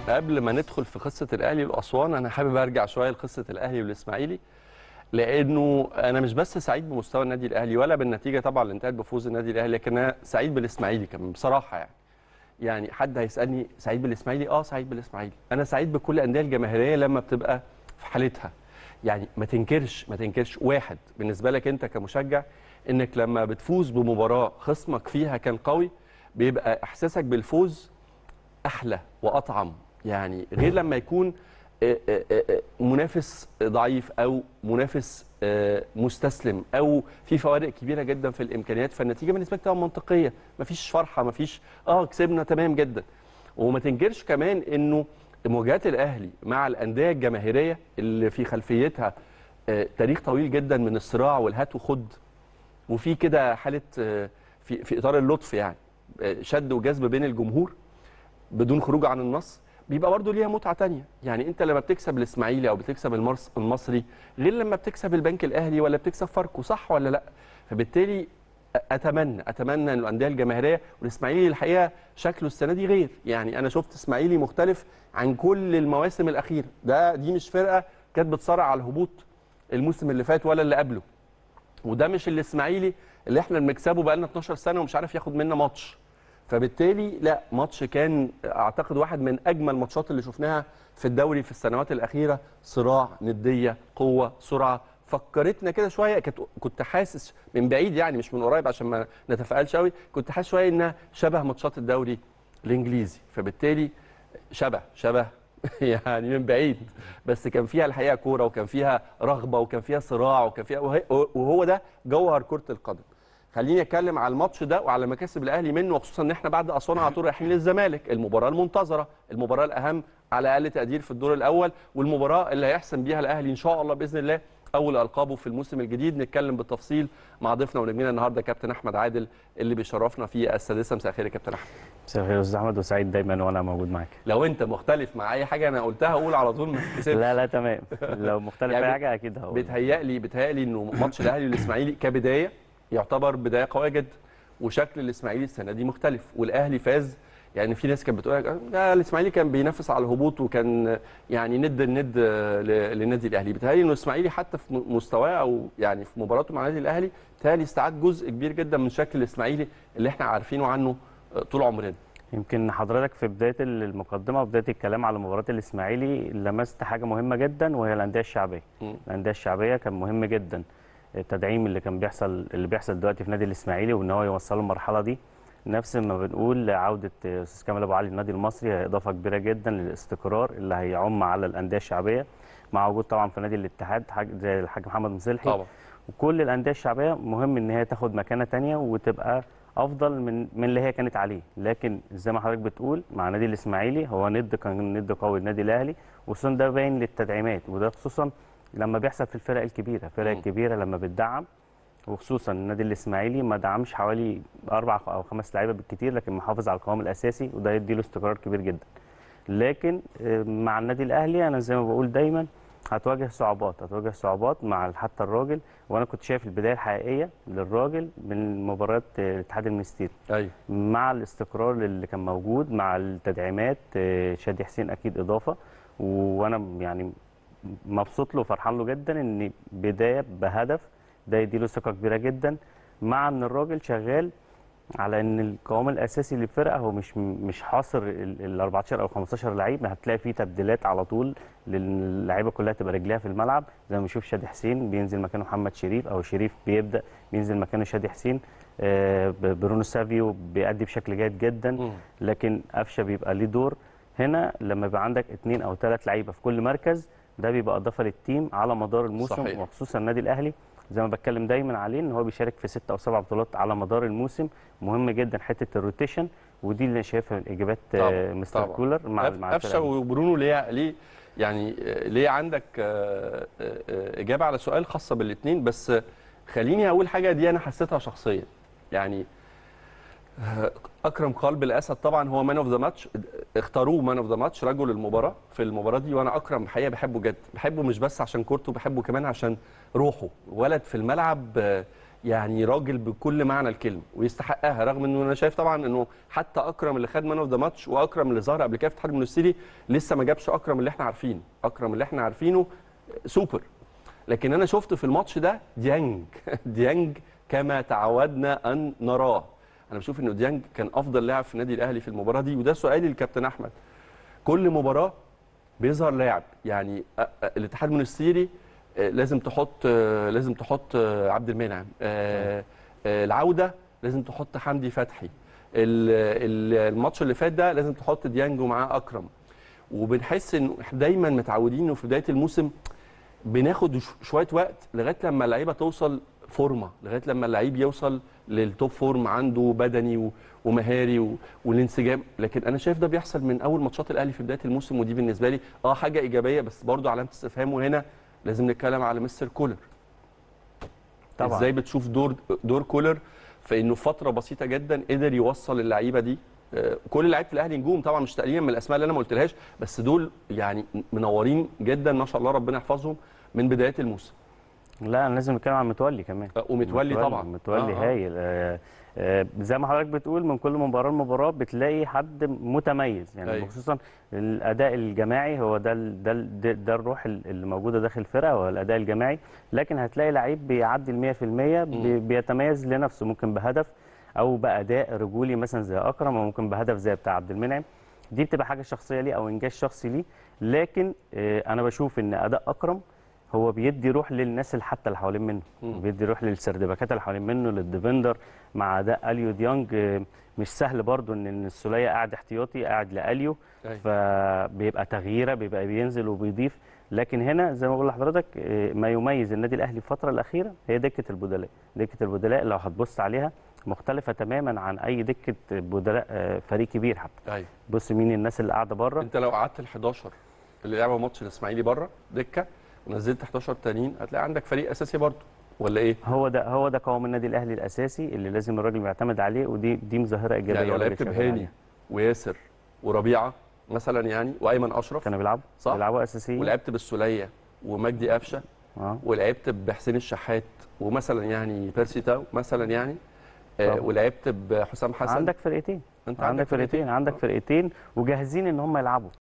قبل ما ندخل في قصه الاهلي والاسوان انا حابب ارجع شويه لقصه الاهلي والاسماعيلي لانه انا مش بس سعيد بمستوى النادي الاهلي ولا بالنتيجه طبعا اللي انتهت بفوز النادي الاهلي لكن انا سعيد بالاسماعيلي كمان بصراحه يعني يعني حد هيسالني سعيد بالاسماعيلي اه سعيد بالاسماعيلي انا سعيد بكل الانديه الجماهيريه لما بتبقى في حالتها يعني ما تنكرش ما تنكرش واحد بالنسبه لك انت كمشجع انك لما بتفوز بمباراه خصمك فيها كان قوي بيبقى احساسك بالفوز احلى واطعم يعني غير لما يكون آه، آه، آه، منافس ضعيف او منافس آه، مستسلم او في فوارق كبيره جدا في الامكانيات فالنتيجه بالنسبه لك تبقى منطقيه مفيش فرحه مفيش اه كسبنا تمام جدا وما تنكرش كمان انه مواجهات الاهلي مع الانديه الجماهيريه اللي في خلفيتها آه، تاريخ طويل جدا من الصراع والهات وخد وفي كده حاله آه، في في اطار اللطف يعني آه، شد وجذب بين الجمهور بدون خروج عن النص بيبقى برضه ليها متعه تانية يعني انت لما بتكسب الاسماعيلي او بتكسب المرس المصري غير لما بتكسب البنك الاهلي ولا بتكسب فاركو صح ولا لا فبالتالي اتمنى اتمنى ان الانديه الجماهيريه والاسماعيلي الحقيقه شكله السنه دي غير يعني انا شفت اسماعيلي مختلف عن كل المواسم الاخيره ده دي مش فرقه كانت بتصارع على الهبوط الموسم اللي فات ولا اللي قبله وده مش الاسماعيلي اللي احنا بنكسبه بقالنا 12 سنه ومش عارف ياخد منا ماتش فبالتالي لا ماتش كان اعتقد واحد من اجمل الماتشات اللي شفناها في الدوري في السنوات الاخيره صراع نديه قوه سرعه فكرتنا كده شويه كنت كنت حاسس من بعيد يعني مش من قريب عشان ما نتفائلش قوي كنت حاسس شويه انها شبه ماتشات الدوري الانجليزي فبالتالي شبه شبه يعني من بعيد بس كان فيها الحقيقه كوره وكان فيها رغبه وكان فيها صراع وكان فيها وهي- وهو ده جوهر كره القدم خليني اتكلم على الماتش ده وعلى مكاسب الاهلي منه وخصوصا ان احنا بعد اسوان على طول رايحين للزمالك المباراه المنتظره المباراه الاهم على اقل تقدير في الدور الاول والمباراه اللي هيحسم بيها الاهلي ان شاء الله باذن الله اول القابه في الموسم الجديد نتكلم بالتفصيل مع ضيفنا ونجمنا النهارده كابتن احمد عادل اللي بيشرفنا في السادسه مساء الخير يا كابتن احمد مساء الخير يا استاذ احمد وسعيد دايما وانا موجود معاك لو انت مختلف مع اي حاجه انا قلتها قول على طول ما تكسبش لا لا تمام لو مختلف يعني في حاجه اكيد هقول بيتهيألي بيتهيألي انه ماتش الاهلي والاسماعيلي كبدايه يعتبر بدايه قويه جدا وشكل الاسماعيلي السنه دي مختلف والاهلي فاز يعني في ناس كانت بتقول لك لا الاسماعيلي كان بينافس على الهبوط وكان يعني ند الند ل- للنادي الاهلي بيتهيألي انه الاسماعيلي حتى في م- مستواه او يعني في مباراته مع النادي الاهلي بيتهيألي استعاد جزء كبير جدا من شكل الاسماعيلي اللي احنا عارفينه عنه طول عمرنا يمكن حضرتك في بدايه المقدمه وبدايه الكلام على مباراه الاسماعيلي لمست حاجه مهمه جدا وهي الانديه الشعبيه مم. الانديه الشعبيه كان مهم جدا التدعيم اللي كان بيحصل اللي بيحصل دلوقتي في نادي الاسماعيلي وان هو يوصله المرحله دي نفس ما بنقول عوده استاذ كامل ابو علي النادي المصري هي اضافه كبيره جدا للاستقرار اللي هيعم على الانديه الشعبيه مع وجود طبعا في نادي الاتحاد حاج زي الحاج محمد مصلحي طبعا وكل الانديه الشعبيه مهم ان هي تاخد مكانه تانية وتبقى افضل من من اللي هي كانت عليه لكن زي ما حضرتك بتقول مع نادي الاسماعيلي هو ند كان ند قوي النادي الاهلي وخصوصا ده باين للتدعيمات وده خصوصا لما بيحصل في الفرق الكبيره الفرق مم. الكبيره لما بتدعم وخصوصا النادي الاسماعيلي ما دعمش حوالي اربع او خمس لعيبه بالكتير لكن محافظ على القوام الاساسي وده يديله استقرار كبير جدا لكن آه، مع النادي الاهلي انا زي ما بقول دايما هتواجه صعوبات هتواجه صعوبات مع حتى الراجل وانا كنت شايف البدايه الحقيقيه للراجل من مباراه آه، الاتحاد المنستيري ايوه مع الاستقرار اللي كان موجود مع التدعيمات آه، شادي حسين اكيد اضافه وانا يعني مبسوط له وفرحان له جدا ان بدايه بهدف ده يديله ثقه كبيره جدا مع ان الراجل شغال على ان القوام الاساسي للفرقه هو مش مش حاصر ال ال 14 او 15 لعيب هتلاقي فيه تبديلات على طول للعيبه كلها تبقى رجليها في الملعب زي ما بنشوف شادي حسين بينزل مكانه محمد شريف او شريف بيبدا بينزل مكانه شادي حسين آه، ب- برونو سافيو بيأدي بشكل جيد جدا مم. لكن قفشه بيبقى ليه دور هنا لما يبقى عندك اثنين او ثلاث لعيبه في كل مركز ده بيبقى اضافه للتيم على مدار الموسم صحيح. وخصوصا النادي الاهلي زي ما بتكلم دايما عليه ان هو بيشارك في ست او سبع بطولات على مدار الموسم مهم جدا حته الروتيشن ودي اللي شايفها من ايجابات طبعاً، آه، مستر طبعاً. كولر مع مع قفشه الفرقة. وبرونو ليه ليه يعني آه، ليه عندك آه، آه، آه، اجابه على سؤال خاصه بالاثنين بس آه، خليني اقول حاجه دي انا حسيتها شخصيا يعني آه، اكرم قلب الاسد طبعا هو مان اوف ذا ماتش اختاروه مان اوف ذا ماتش رجل المباراه في المباراه دي وانا اكرم الحقيقه بحبه جدا بحبه مش بس عشان كورته بحبه كمان عشان روحه ولد في الملعب آه، يعني راجل بكل معنى الكلمه ويستحقها رغم انه انا شايف طبعا انه حتى اكرم اللي خد مان اوف ذا ماتش واكرم اللي ظهر قبل كده في الاتحاد المنستيري لسه ما جابش اكرم اللي احنا عارفينه اكرم اللي احنا عارفينه سوبر لكن انا شفت في الماتش ده ديانج ديانج كما تعودنا ان نراه انا بشوف انه ديانج كان افضل لاعب في النادي الاهلي في المباراه دي وده سؤالي للكابتن احمد كل مباراه بيظهر لاعب يعني أ- أ- الاتحاد المنستيري آه، لازم تحط آه، لازم تحط آه، عبد المنعم آه، آه، العوده لازم تحط حمدي فتحي ال- ال- الماتش اللي فات ده لازم تحط ديانج ومعاه اكرم وبنحس انه إحنا دايما متعودين انه في بدايه الموسم بناخد ش- شويه وقت لغايه لما اللعيبه توصل فورمه لغايه لما اللعيب يوصل للتوب فورم عنده بدني و- ومهاري و- والانسجام لكن انا شايف ده بيحصل من اول ماتشات الاهلي في بدايه الموسم ودي بالنسبه لي اه حاجه ايجابيه بس برضو علامه استفهام وهنا لازم نتكلم على مستر كولر طبعا ازاي بتشوف دور دور كولر في انه في فتره بسيطه جدا قدر يوصل اللعيبه دي آه، كل لعيبه الاهلي نجوم طبعا مش تقليلا من الاسماء اللي انا ما قلتلهاش بس دول يعني منورين جدا ما شاء الله ربنا يحفظهم من بدايه الموسم لا انا لازم نتكلم عن متولي كمان آه، ومتولي طبعا متولي آه، آه. هايل آه آه زي ما حضرتك بتقول من كل مباراه لمباراه بتلاقي حد متميز يعني أيوة. خصوصا الاداء الجماعي هو ده ال- ده ال- ده, ده الروح ال- اللي موجوده داخل الفرقه هو الاداء الجماعي لكن هتلاقي لعيب بيعدي ال 100% بي- بيتميز لنفسه ممكن بهدف او باداء رجولي مثلا زي اكرم او ممكن بهدف زي بتاع عبد المنعم دي بتبقى حاجه شخصيه ليه او انجاز شخصي ليه لكن آه انا بشوف ان اداء اكرم هو بيدي روح للناس اللي حتى اللي حوالين منه مم. بيدي روح للسردباكات اللي حوالين منه للديفندر مع اداء اليو ديانج آه، مش سهل برضو ان إن السوليه قاعد احتياطي قاعد لاليو أيوة. فبيبقى تغييره بيبقى بينزل وبيضيف لكن هنا زي ما بقول لحضرتك آه، ما يميز النادي الاهلي الفتره الاخيره هي دكه البدلاء دكه البدلاء لو هتبص عليها مختلفه تماما عن اي دكه بدلاء آه، فريق كبير حتى ايوه بص مين الناس اللي قاعده بره انت لو قعدت ال 11 اللي لعبوا ماتش الاسماعيلي بره دكه ونزلت 11 تانيين هتلاقي عندك فريق اساسي برضه ولا ايه؟ هو ده هو ده قوام النادي الاهلي الاساسي اللي لازم الراجل يعتمد عليه ودي دي ظاهره ايجابيه يعني لو الراجل لعبت شغال بهاني عليها. وياسر وربيعه مثلا يعني وايمن اشرف كانوا بيلعبوا صح. بيلعبوا اساسيين ولعبت بالسوليه ومجدي قفشه اه ولعبت بحسين الشحات ومثلا يعني بيرسي تاو مثلا يعني آه طبعا. ولعبت بحسام حسن عندك فرقتين انت عندك فرقتين عندك فرقتين وجاهزين ان هم يلعبوا